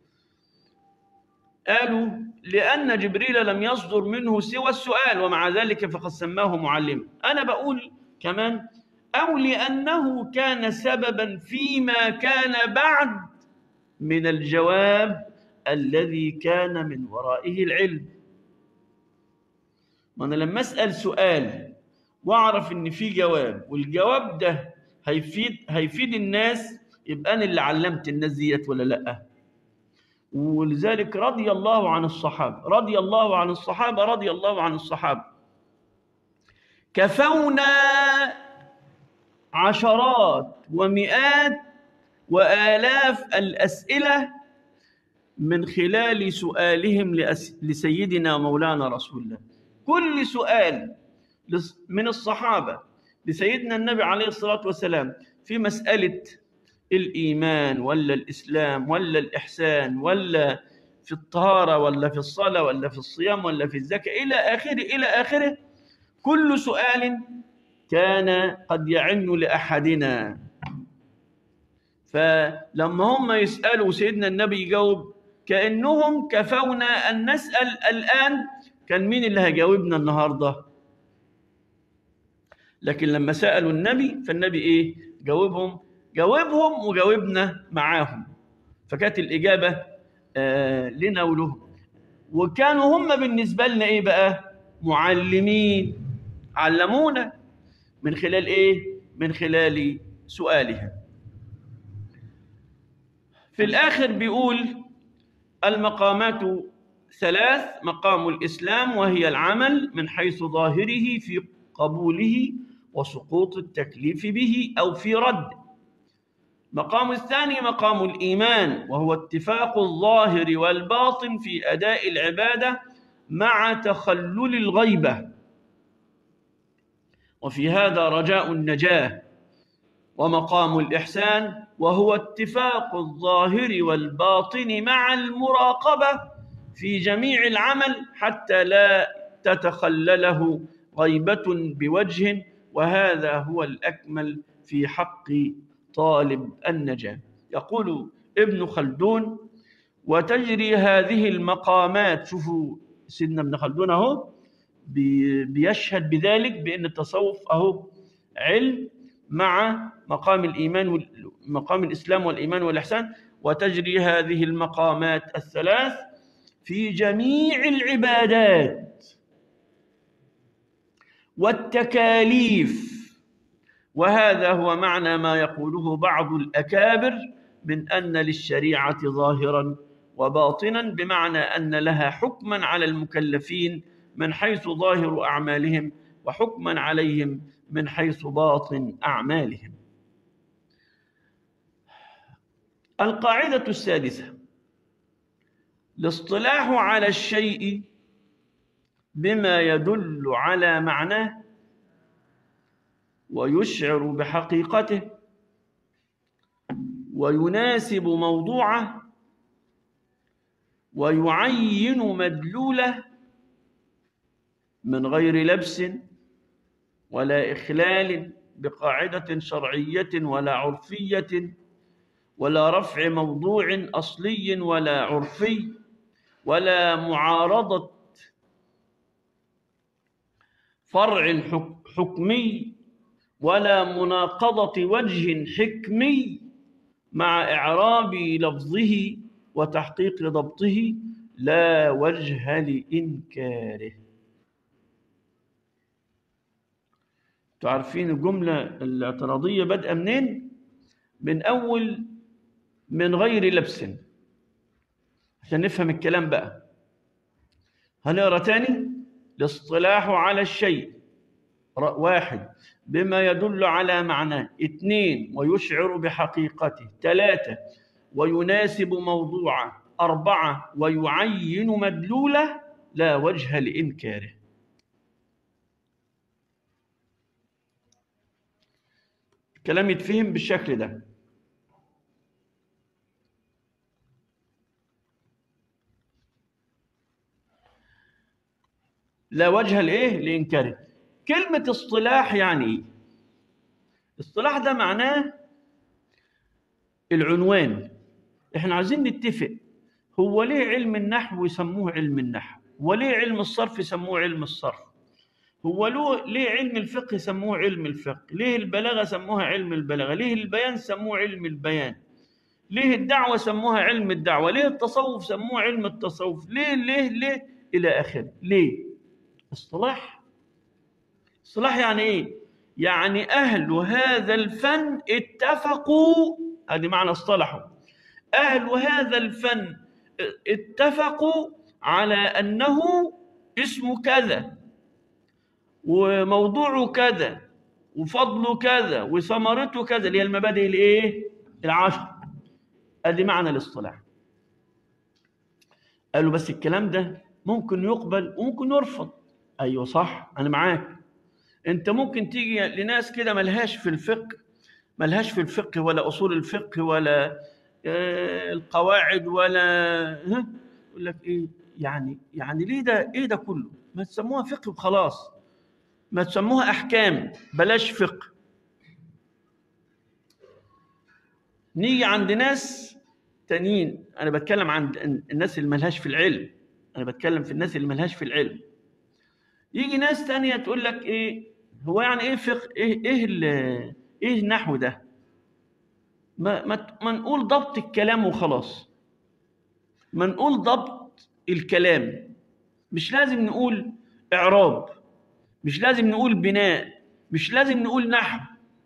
قالوا لان جبريل لم يصدر منه سوى السؤال ومع ذلك فقد سماه معلما انا بقول كمان او لانه كان سببا فيما كان بعد من الجواب الذي كان من ورائه العلم ما انا لما اسال سؤال واعرف ان في جواب والجواب ده هيفيد هيفيد الناس يبقى انا اللي علمت الناس ديت ولا لا ولذلك رضي الله عن الصحابه رضي الله عن الصحابه رضي الله عن الصحابه كفونا عشرات ومئات والاف الاسئله من خلال سؤالهم لأس... لسيدنا مولانا رسول الله كل سؤال من الصحابه لسيدنا النبي عليه الصلاه والسلام في مساله الايمان ولا الاسلام ولا الاحسان ولا في الطهاره ولا في الصلاه ولا في الصيام ولا في الزكاه الى اخره الى اخره كل سؤال كان قد يعن لاحدنا فلما هم يسالوا سيدنا النبي يجاوب كانهم كفونا ان نسال الان كان مين اللي هيجاوبنا النهارده لكن لما سالوا النبي فالنبي ايه جاوبهم جاوبهم وجاوبنا معاهم فكانت الإجابة آه لنا ولهم وكانوا هم بالنسبة لنا إيه بقى معلمين علمونا من خلال إيه من خلال سؤالهم في الآخر بيقول المقامات ثلاث مقام الإسلام وهي العمل من حيث ظاهره في قبوله وسقوط التكليف به أو في رده مقام الثاني مقام الإيمان وهو اتفاق الظاهر والباطن في أداء العبادة مع تخلل الغيبة وفي هذا رجاء النجاة ومقام الإحسان وهو اتفاق الظاهر والباطن مع المراقبة في جميع العمل حتى لا تتخلله غيبة بوجه وهذا هو الأكمل في حق طالب النجاة يقول ابن خلدون وتجري هذه المقامات شوفوا سيدنا ابن خلدون اهو بيشهد بذلك بان التصوف اهو علم مع مقام الايمان مقام الاسلام والايمان والاحسان وتجري هذه المقامات الثلاث في جميع العبادات والتكاليف وهذا هو معنى ما يقوله بعض الأكابر من أن للشريعة ظاهرا وباطنا بمعنى أن لها حكما على المكلفين من حيث ظاهر أعمالهم وحكما عليهم من حيث باطن أعمالهم القاعدة السادسة الاصطلاح على الشيء بما يدل على معناه ويشعر بحقيقته ويناسب موضوعه ويعين مدلوله من غير لبس ولا إخلال بقاعدة شرعية ولا عرفية ولا رفع موضوع أصلي ولا عرفي ولا معارضة فرع حكمي ولا مناقضة وجه حكمي مع إعراب لفظه وتحقيق ضبطه لا وجه لإنكاره تعرفين الجملة الاعتراضية بدأ منين؟ من أول من غير لبس عشان نفهم الكلام بقى هنقرا تاني الاصطلاح على الشيء واحد بما يدل على معناه اثنين ويشعر بحقيقته ثلاثة ويناسب موضوعه أربعة ويعين مدلولة لا وجه لإنكاره كلام يتفهم بالشكل ده لا وجه لايه لانكاره كلمه اصطلاح يعني ايه اصطلاح ده معناه العنوان احنا عايزين نتفق هو ليه علم النحو يسموه علم النحو وليه علم الصرف يسموه علم الصرف هو له ليه علم الفقه يسموه علم الفقه ليه البلاغه سموها علم البلاغه ليه البيان سموه علم البيان ليه الدعوه سموها علم الدعوه ليه التصوف سموه علم التصوف ليه ليه ليه الى اخره ليه اصطلاح اصطلاح يعني ايه يعني اهل هذا الفن اتفقوا ادي معنى اصطلحوا اهل هذا الفن اتفقوا على انه اسمه كذا وموضوعه كذا وفضله كذا وثمرته كذا اللي هي المبادئ الايه العشر ادي معنى الاصطلاح قالوا بس الكلام ده ممكن يقبل وممكن يرفض ايوه صح انا معاك انت ممكن تيجي لناس كده ملهاش في الفقه ملهاش في الفقه ولا اصول الفقه ولا آه القواعد ولا ها يقول لك ايه يعني يعني ليه ده ايه ده كله ما تسموها فقه وخلاص ما تسموها احكام بلاش فقه نيجي عند ناس تانيين انا بتكلم عن الناس اللي ملهاش في العلم انا بتكلم في الناس اللي ملهاش في العلم يجي ناس تانية تقول لك ايه هو يعني ايه فقه ايه ايه ايه النحو ده ما ما, ما نقول ضبط الكلام وخلاص ما نقول ضبط الكلام مش لازم نقول اعراب مش لازم نقول بناء مش لازم نقول نحو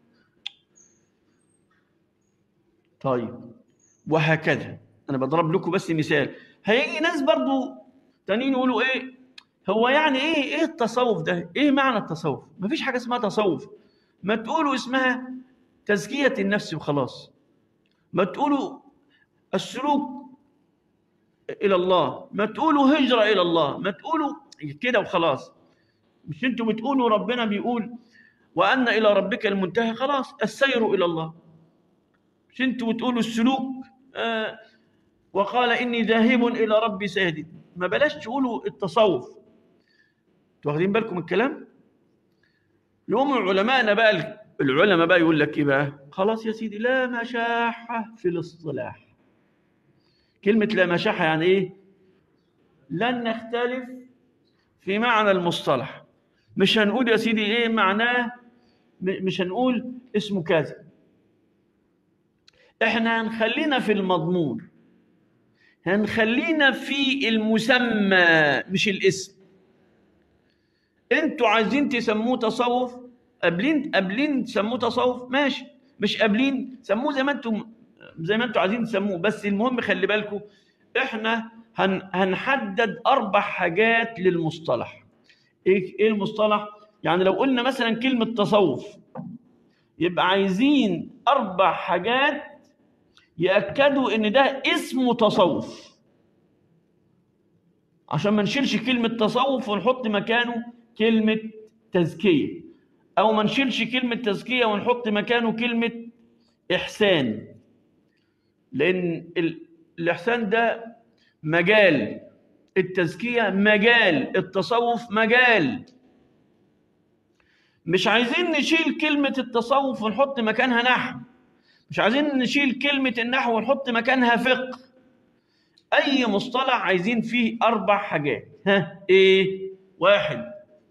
طيب وهكذا انا بضرب لكم بس مثال هيجي ناس برضو تانيين يقولوا ايه هو يعني ايه ايه التصوف ده ايه معنى التصوف مفيش حاجه اسمها تصوف ما تقولوا اسمها تزكيه النفس وخلاص ما تقولوا السلوك الى الله ما تقولوا هجره الى الله ما تقولوا كده وخلاص مش انتوا بتقولوا ربنا بيقول وان الى ربك المنتهى خلاص السير الى الله مش انتوا بتقولوا السلوك آه وقال اني ذاهب الى ربي سيهدين ما بلاش تقولوا التصوف واخدين بالكم من الكلام يوم علماءنا بقى العلماء بقى يقول لك ايه بقى خلاص يا سيدي لا مشاحه في الاصطلاح كلمه لا مشاحه يعني ايه لن نختلف في معنى المصطلح مش هنقول يا سيدي ايه معناه مش هنقول اسمه كذا احنا هنخلينا في المضمون هنخلينا في المسمى مش الاسم انتوا عايزين تسموه تصوف قابلين قابلين تسموه تصوف ماشي مش قابلين سموه زي ما انتم زي ما انتم عايزين تسموه بس المهم خلي بالكم احنا هن هنحدد اربع حاجات للمصطلح ايه ايه المصطلح يعني لو قلنا مثلا كلمه تصوف يبقى عايزين اربع حاجات ياكدوا ان ده اسمه تصوف عشان ما نشيلش كلمه تصوف ونحط مكانه كلمه تزكيه او ما نشيلش كلمه تزكيه ونحط مكانه كلمه احسان لان الاحسان ده مجال التزكيه مجال التصوف مجال مش عايزين نشيل كلمه التصوف ونحط مكانها نحو مش عايزين نشيل كلمه النحو ونحط مكانها فقه اي مصطلح عايزين فيه اربع حاجات ها ايه واحد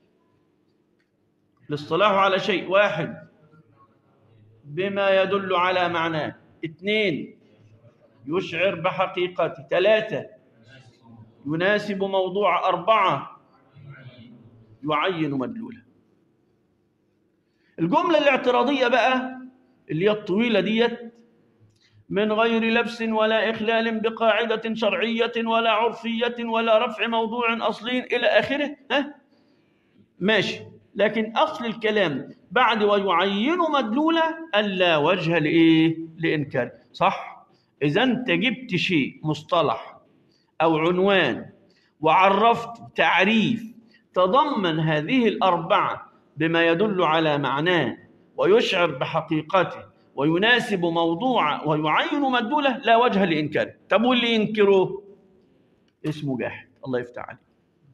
الاصطلاح على شيء واحد بما يدل على معناه اثنين يشعر بحقيقته ثلاثة يناسب موضوع أربعة يعين مدلوله الجملة الاعتراضية بقى اللي هي الطويلة ديت من غير لبس ولا إخلال بقاعدة شرعية ولا عرفية ولا رفع موضوع أصلي إلى آخره ها ماشي لكن أصل الكلام بعد ويعين مدلولة ألا وجه لإيه لإنكار صح إذا أنت جبت شيء مصطلح أو عنوان وعرفت تعريف تضمن هذه الأربعة بما يدل على معناه ويشعر بحقيقته ويناسب موضوعه ويعين مدلوله لا وجه لإنكاره طب واللي ينكره اسمه جاحد الله يفتح عليه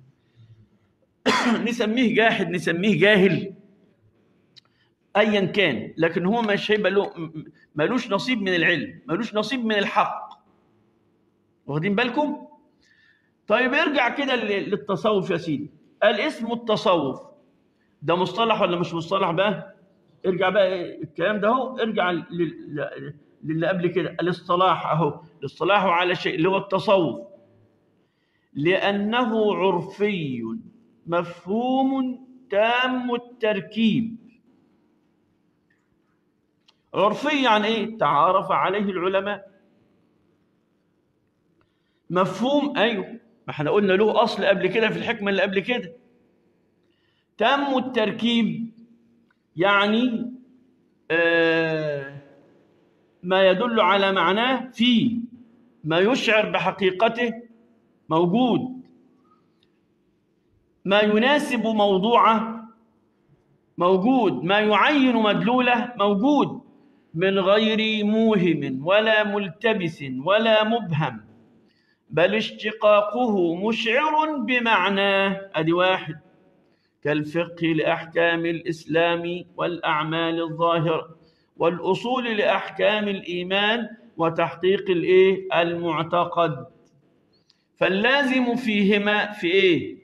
نسميه جاحد نسميه جاهل ايا كان لكن هو مش هيبقى له ملوش نصيب من العلم ملوش نصيب من الحق واخدين بالكم طيب ارجع كده لل- للتصوف يا سيدي قال اسمه التصوف ده مصطلح ولا مش مصطلح بقى ارجع بقى إيه الكلام ده اهو ارجع لل- لل- للي قبل كده الاصطلاح اهو الاصطلاح على شيء اللي هو التصوف لأنه عرفي مفهوم تام التركيب عرفي يعني ايه تعارف عليه العلماء مفهوم ايوه ما احنا قلنا له اصل قبل كده في الحكمه اللي قبل كده تام التركيب يعني آه ما يدل على معناه فيه ما يشعر بحقيقته موجود ما يناسب موضوعه موجود ما يعين مدلوله موجود من غير موهم ولا ملتبس ولا مبهم بل اشتقاقه مشعر بمعناه ادي واحد كالفقه لاحكام الاسلام والاعمال الظاهره والاصول لاحكام الايمان وتحقيق الايه المعتقد فاللازم فيهما في ايه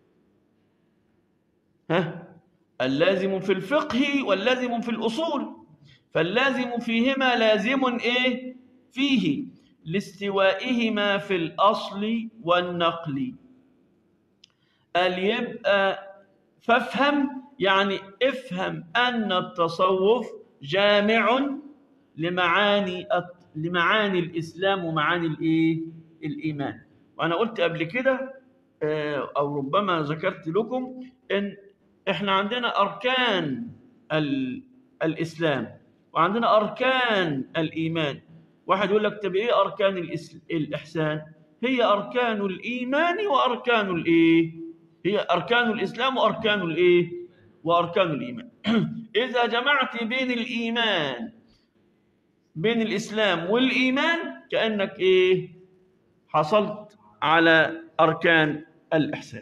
ها اللازم في الفقه واللازم في الاصول فاللازم فيهما لازم ايه فيه لاستوائهما في الاصل والنقل قال يبقى فافهم يعني افهم ان التصوف جامع لمعاني لمعاني الاسلام ومعاني الايه الايمان وانا قلت قبل كده آه، او ربما ذكرت لكم ان احنا عندنا اركان ال- الاسلام وعندنا اركان الايمان واحد يقول لك طب ايه اركان الإس- الاحسان هي اركان الايمان واركان الايه هي اركان الاسلام واركان الايه واركان الايمان اذا جمعت بين الايمان بين الاسلام والايمان كانك ايه حصلت على اركان الاحسان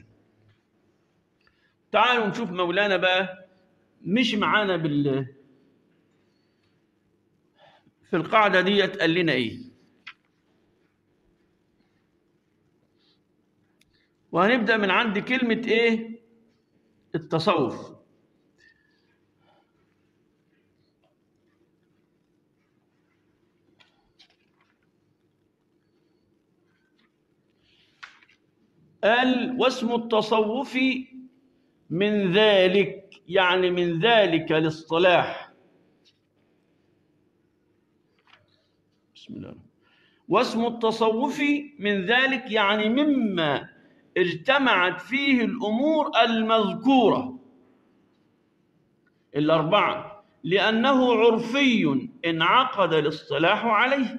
تعالوا نشوف مولانا بقى مش معانا بال في القاعده ديت قال لنا ايه وهنبدا من عند كلمه ايه التصوف قال واسم التصوف من ذلك يعني من ذلك الاصطلاح بسم الله الرحمن واسم التصوف من ذلك يعني مما اجتمعت فيه الأمور المذكورة الأربعة لأنه عرفي انعقد الاصطلاح عليه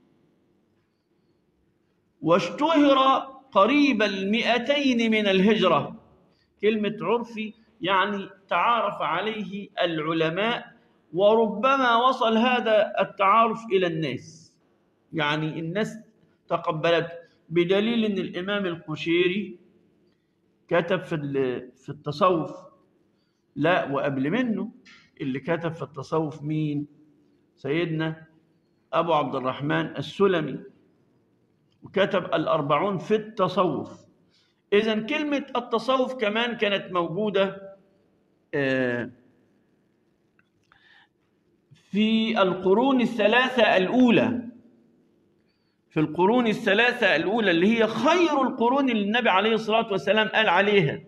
واشتهر قريب المئتين من الهجرة كلمة عرفي يعني تعارف عليه العلماء وربما وصل هذا التعارف إلى الناس يعني الناس تقبلت بدليل أن الإمام القشيري كتب في ال- في التصوف لا وقبل منه اللي كتب في التصوف مين سيدنا أبو عبد الرحمن السلمي وكتب الأربعون في التصوف إذا كلمة التصوف كمان كانت موجودة آه، في القرون الثلاثة الأولى في القرون الثلاثة الأولى اللي هي خير القرون اللي النبي عليه الصلاة والسلام قال عليها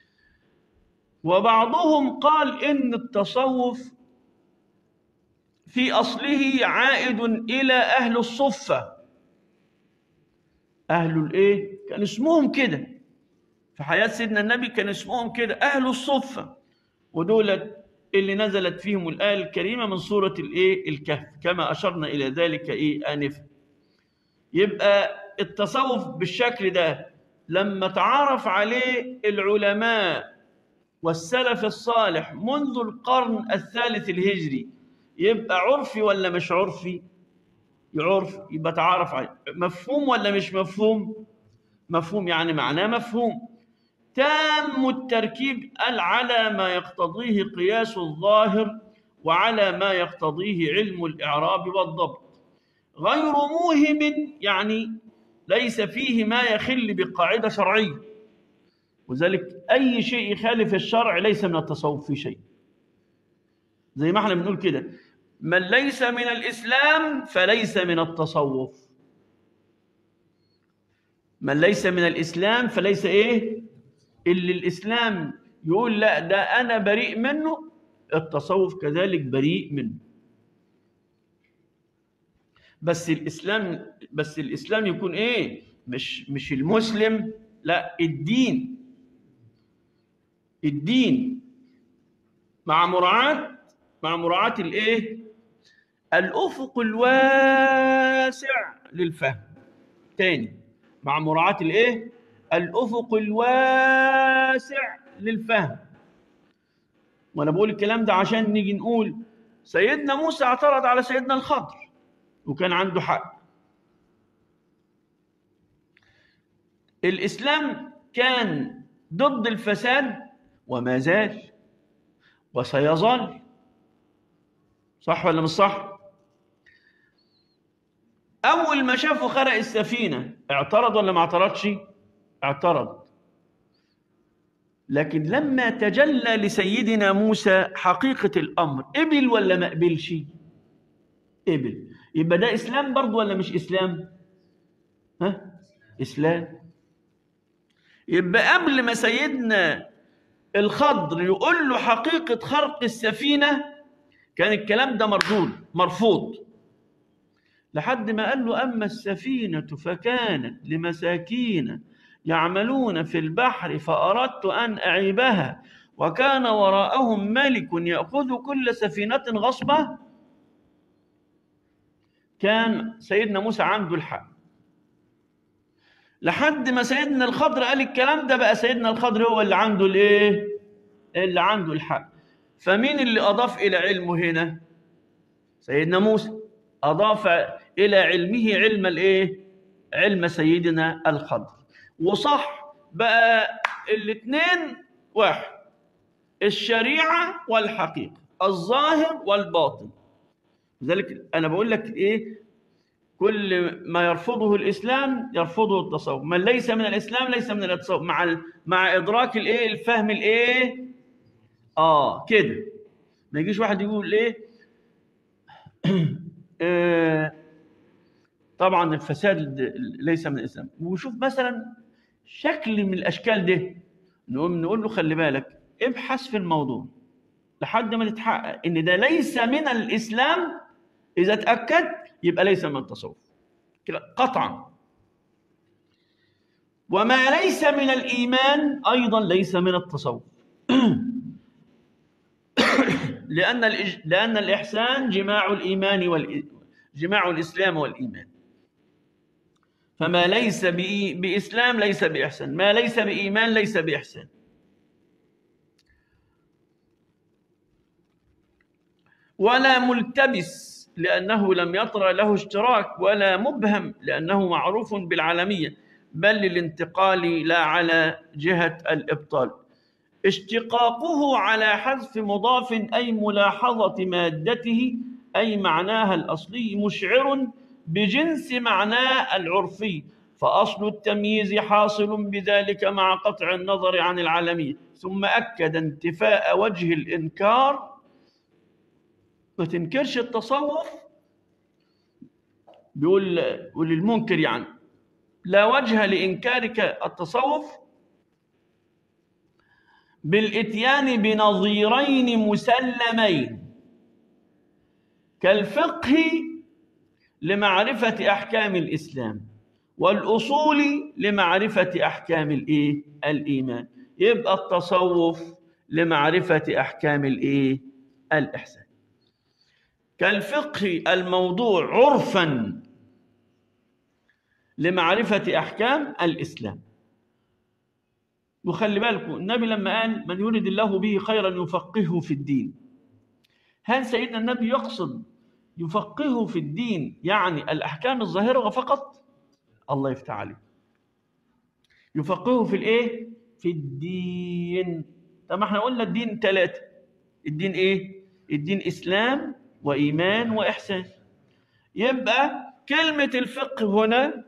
وبعضهم قال إن التصوف في أصله عائد إلى أهل الصفة أهل الإيه؟ كان اسمهم كده في حياة سيدنا النبي كان اسمهم كده أهل الصفة ودول اللي نزلت فيهم الآية الكريمة من سورة الإيه؟ الكهف كما أشرنا إلى ذلك إيه آنفا يبقى التصوف بالشكل ده لما تعرف عليه العلماء والسلف الصالح منذ القرن الثالث الهجري يبقى عرفي ولا مش عرفي عرف يبقى تعرف عليه مفهوم ولا مش مفهوم مفهوم يعني معناه مفهوم تام التركيب قال على ما يقتضيه قياس الظاهر وعلى ما يقتضيه علم الإعراب والضبط غير موهم يعني ليس فيه ما يخل بقاعدة شرعية وذلك أي شيء يخالف الشرع ليس من التصوف في شيء زي ما احنا بنقول كده من ليس من الإسلام فليس من التصوف من ليس من الإسلام فليس إيه اللي الإسلام يقول لا ده أنا بريء منه التصوف كذلك بريء منه بس الإسلام بس الإسلام يكون إيه مش مش المسلم لا الدين الدين مع مراعاة مع مراعاة الإيه الأفق الواسع للفهم تاني مع مراعاة الإيه الأفق الواسع للفهم وأنا بقول الكلام ده عشان نيجي نقول سيدنا موسى اعترض على سيدنا الخضر وكان عنده حق الإسلام كان ضد الفساد وما زال وسيظل صح ولا مش صح أول ما شافوا خرق السفينة اعترض ولا ما اعترضش اعترض لكن لما تجلى لسيدنا موسى حقيقة الأمر قبل ولا ما قبلش قبل يبقى ده إسلام برضه ولا مش إسلام ها إسلام يبقى قبل ما سيدنا الخضر يقول له حقيقة خرق السفينة كان الكلام ده مردود مرفوض لحد ما قال له أما السفينة فكانت لمساكين يعملون في البحر فأردت أن أعيبها وكان وراءهم ملك يأخذ كل سفينة غصبة كان سيدنا موسى عنده الحق لحد ما سيدنا الخضر قال الكلام ده بقى سيدنا الخضر هو اللي عنده الايه اللي عنده الحق فمين اللي اضاف الى علمه هنا سيدنا موسى اضاف الى علمه علم الايه علم سيدنا الخضر وصح بقى الاثنين واحد الشريعه والحقيقه الظاهر والباطن لذلك انا بقول لك ايه كل ما يرفضه الاسلام يرفضه التصوف من ليس من الاسلام ليس من التصوف مع ال... مع ادراك الايه الفهم الايه اه كده ما يجيش واحد يقول ايه آه طبعا الفساد ليس من الاسلام وشوف مثلا شكل من الاشكال ده نقوم نقول له خلي بالك ابحث في الموضوع لحد ما تتحقق ان ده ليس من الاسلام اذا تاكدت يبقى ليس من التصوف كده قطعا وما ليس من الايمان ايضا ليس من التصوف لان الإج... لان الاحسان جماع الايمان وال... جماع الاسلام والايمان فما ليس بإي... باسلام ليس باحسان ما ليس بايمان ليس باحسان ولا ملتبس لأنه لم يطرأ له اشتراك ولا مبهم لأنه معروف بالعالمية بل للانتقال لا على جهة الإبطال اشتقاقه على حذف مضاف أي ملاحظة مادته أي معناها الأصلي مشعر بجنس معناه العرفي فأصل التمييز حاصل بذلك مع قطع النظر عن العالمية ثم أكد انتفاء وجه الإنكار ما تنكرش التصوف بيقول وللمنكر يعني لا وجه لإنكارك التصوف بالإتيان بنظيرين مسلمين كالفقه لمعرفة أحكام الإسلام والأصول لمعرفة أحكام الإيه؟ الإيمان يبقى التصوف لمعرفة أحكام الإيه؟ الإحسان كالفقه الموضوع عرفا لمعرفة أحكام الإسلام وخلي بالكم النبي لما قال من يريد الله به خيرا يفقهه في الدين هل سيدنا النبي يقصد يفقهه في الدين يعني الأحكام الظاهرة فقط الله يفتح عليه يفقهه في الايه في الدين طب ما احنا قلنا الدين ثلاثة الدين ايه الدين اسلام وايمان واحسان يبقى كلمة الفقه هنا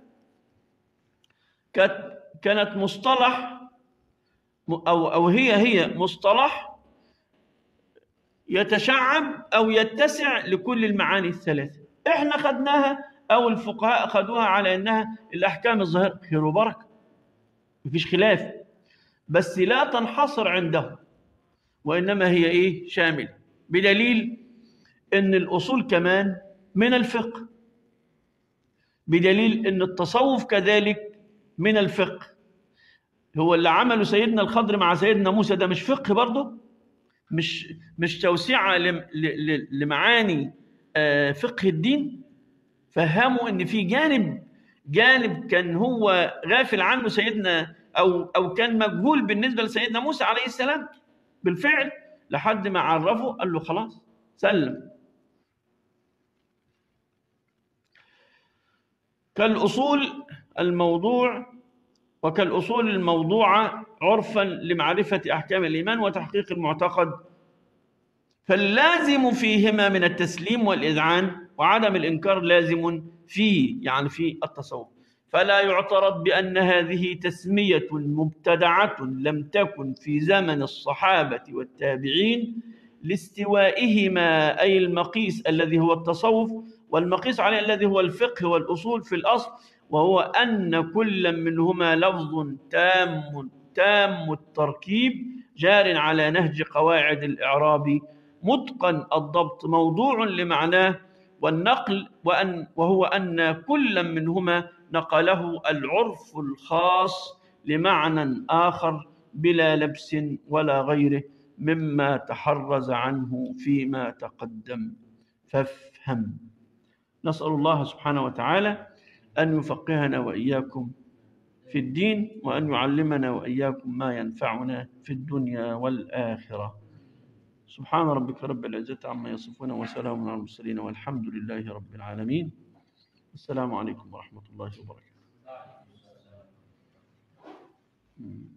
كانت كانت مصطلح او او هي هي مصطلح يتشعب او يتسع لكل المعاني الثلاثة احنا خدناها او الفقهاء خدوها على انها الاحكام الظاهرة خير وبركة مفيش خلاف بس لا تنحصر عنده وإنما هي إيه شامل بدليل أن الأصول كمان من الفقه بدليل أن التصوف كذلك من الفقه هو اللي عمله سيدنا الخضر مع سيدنا موسى ده مش فقه برضه مش مش توسعة لمعاني فقه الدين فهموا ان في جانب جانب كان هو غافل عنه سيدنا او او كان مجهول بالنسبه لسيدنا موسى عليه السلام بالفعل لحد ما عرفه قال له خلاص سلم كالاصول الموضوع وكالاصول الموضوعه عرفا لمعرفه احكام الايمان وتحقيق المعتقد فاللازم فيهما من التسليم والاذعان وعدم الانكار لازم فيه يعني في التصوف فلا يعترض بأن هذه تسمية مبتدعة لم تكن في زمن الصحابة والتابعين لاستوائهما أي المقيس الذي هو التصوف والمقيس عليه الذي هو الفقه والأصول في الأصل وهو أن كل منهما لفظ تام تام التركيب جار على نهج قواعد الإعراب متقن الضبط موضوع لمعناه والنقل وأن وهو أن كل منهما نقله العرف الخاص لمعنى آخر بلا لبس ولا غيره مما تحرز عنه فيما تقدم فافهم نسأل الله سبحانه وتعالى أن يفقهنا وإياكم في الدين وأن يعلمنا وإياكم ما ينفعنا في الدنيا والآخرة سبحان ربك رب العزة عما يصفون وسلام على المرسلين والحمد لله رب العالمين السلام عليكم ورحمة الله وبركاته